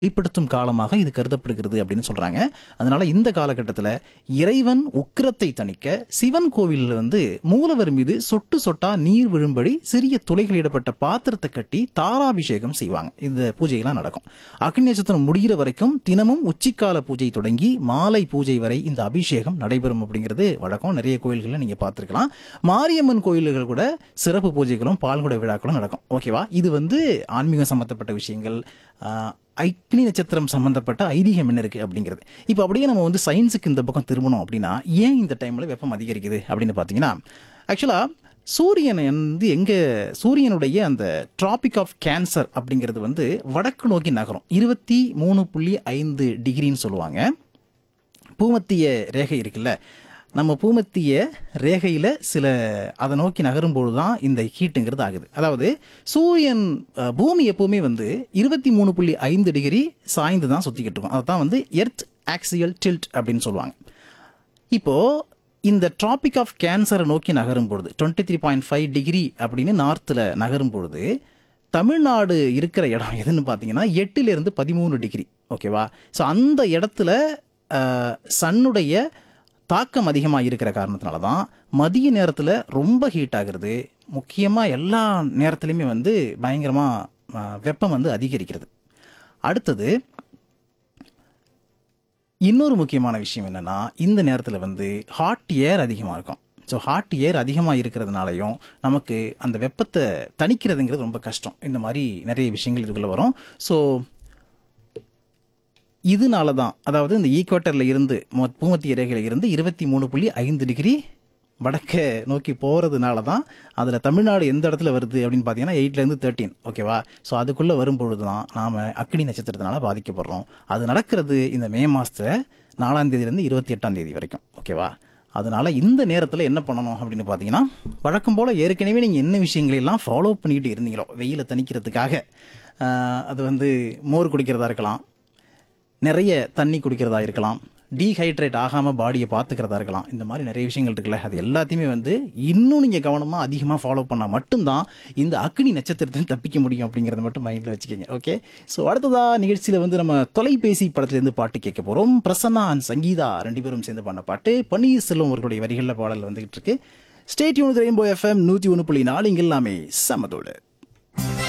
வெளிப்படுத்தும் காலமாக இது கருதப்படுகிறது அப்படின்னு சொல்றாங்க அதனால இந்த காலகட்டத்தில் இறைவன் உக்கிரத்தை தணிக்க சிவன் கோவிலில் வந்து மூலவர் மீது சொட்டு சொட்டா நீர் விழும்படி சிறிய துளைகளிடப்பட்ட பாத்திரத்தை கட்டி தாராபிஷேகம் செய்வாங்க இந்த பூஜையெல்லாம் நடக்கும் அக்னி நட்சத்திரம் முடிகிற வரைக்கும் தினமும் உச்சிக்கால பூஜை தொடங்கி மாலை பூஜை வரை இந்த அபிஷேகம் நடைபெறும் அப்படிங்கிறது வழக்கம் நிறைய கோயில்களில் நீங்க பார்த்துருக்கலாம் மாரியம்மன் கோயில்கள் கூட சிறப்பு பூஜைகளும் பால்குட விழாக்களும் நடக்கும் ஓகேவா இது வந்து ஆன்மீகம் சம்பந்தப்பட்ட விஷயங்கள் ஆஹ், அக்னி நட்சத்திரம் சம்பந்தப்பட்ட ஐதீகம் என்ன இருக்கு அப்படிங்கிறது இப்போ அப்படியே நம்ம வந்து சயின்ஸுக்கு இந்த பக்கம் திரும்பணும் அப்படின்னா ஏன் இந்த டைம்ல வெப்பம் அதிகரிக்குது அப்படின்னு பார்த்தீங்கன்னா ஆக்சுவலா சூரியன் வந்து எங்க சூரியனுடைய அந்த டிராபிக் ஆஃப் கேன்சர் அப்படிங்கிறது வந்து வடக்கு நோக்கி நகரும் இருபத்தி மூணு புள்ளி ஐந்து டிகிரின்னு சொல்லுவாங்க பூமத்திய ரேகை இருக்குல்ல நம்ம பூமத்திய ரேகையில் சில அதை நோக்கி நகரும்போது தான் இந்த ஹீட்டுங்கிறது ஆகுது அதாவது சூரியன் அஹ், பூமி எப்பவுமே வந்து இருபத்தி மூணு புள்ளி ஐந்து டிகிரி சாய்ந்து தான் சுற்றிக்கிட்டு இருக்கும் அதை தான் வந்து எர்த் ஆக்சியல் டில்ட் அப்படின்னு சொல்லுவாங்க இப்போ இந்த டிராபிக் ஆஃப் கேன்சரை நோக்கி நகரும் பொழுது twenty three point five degree அப்படின்னு நார்த்தில் நகரும் பொழுது தமிழ்நாடு இருக்கிற இடம் எதுன்னு பார்த்தீங்கன்னா எட்டுலேருந்து பதிமூணு டிகிரி ஓகேவா ஸோ அந்த இடத்துல சன்னுடைய தாக்கம் அதிகமாக இருக்கிற காரணத்தினால தான் மதிய நேரத்தில் ரொம்ப ஹீட் ஆகுறது முக்கியமாக எல்லா நேரத்துலையுமே வந்து பயங்கரமாக வெப்பம் வந்து அதிகரிக்கிறது அடுத்தது இன்னொரு முக்கியமான விஷயம் என்னன்னா இந்த நேரத்தில் வந்து ஹாட் ஏர் அதிகமாக இருக்கும் ஸோ ஹாட் ஏர் அதிகமாக இருக்கிறதுனாலையும் நமக்கு அந்த வெப்பத்தை தணிக்கிறதுங்கிறது ரொம்ப கஷ்டம் இந்த மாதிரி நிறைய விஷயங்கள் இதுக்குள்ள வரும் ஸோ இதனால தான் அதாவது இந்த ஈக்குவேட்டரில் இருந்து மொ- பூமத்திய ரேகையில் இருந்து இருபத்தி மூணு புள்ளி ஐந்து டிகிரி வடக்க நோக்கி போகிறதுனால தான் அதில் தமிழ்நாடு எந்த இடத்துல வருது அப்படின்னு பார்த்தீங்கன்னா எயிட்லேருந்து தேர்ட்டீன் ஓகேவா ஸோ அதுக்குள்ளே வரும்பொழுது தான் நாம் அக்னி நட்சத்திரத்தினால பாதிக்கப்படுறோம் அது நடக்கிறது இந்த மே மாதத்தில் நாலாம் தேதியிலேருந்து இருபத்தி எட்டாம் தேதி வரைக்கும் ஓகேவா அதனால இந்த நேரத்தில் என்ன பண்ணணும் அப்படின்னு பார்த்தீங்கன்னா வழக்கம் போல் ஏற்கனவே நீங்கள் என்ன விஷயங்களை எல்லாம் ஃபாலோ பண்ணிக்கிட்டு இருந்தீங்களோ வெயிலை தணிக்கிறதுக்காக ஆஹ், அது வந்து மோர் குடிக்கிறதா இருக்கலாம் நிறைய தண்ணி குடிக்கிறதா இருக்கலாம் டீஹைட்ரேட் ஆகாமல் பாடியை பார்த்துக்கிறதா இருக்கலாம் இந்த மாதிரி நிறைய விஷயங்கள் இருக்குல்ல அது எல்லாத்தையுமே வந்து இன்னும் நீங்கள் கவனமாக அதிகமாக ஃபாலோ பண்ணால் மட்டும்தான் இந்த அக்னி நட்சத்திரத்தில் தப்பிக்க முடியும் அப்படிங்கிறத மட்டும் மைண்டில் வச்சுக்கோங்க ஓகே ஸோ அடுத்ததா நிகழ்ச்சியில் வந்து நம்ம தொலைபேசி படத்துலேருந்து பாட்டு கேட்க போகிறோம் பிரசன்னா அண்ட் சங்கீதா ரெண்டு பேரும் சேர்ந்து பண்ண பாட்டு பன்னீர்செல்வம் அவர்களுடைய வரிகளில் பாடல் வந்துகிட்டு இருக்கு ஸ்டேட் யூனிட் ரெயின்போ எஃப்எம் நூற்றி ஒன்று புள்ளி நாலு இங்க எல்லாமே சமதோடு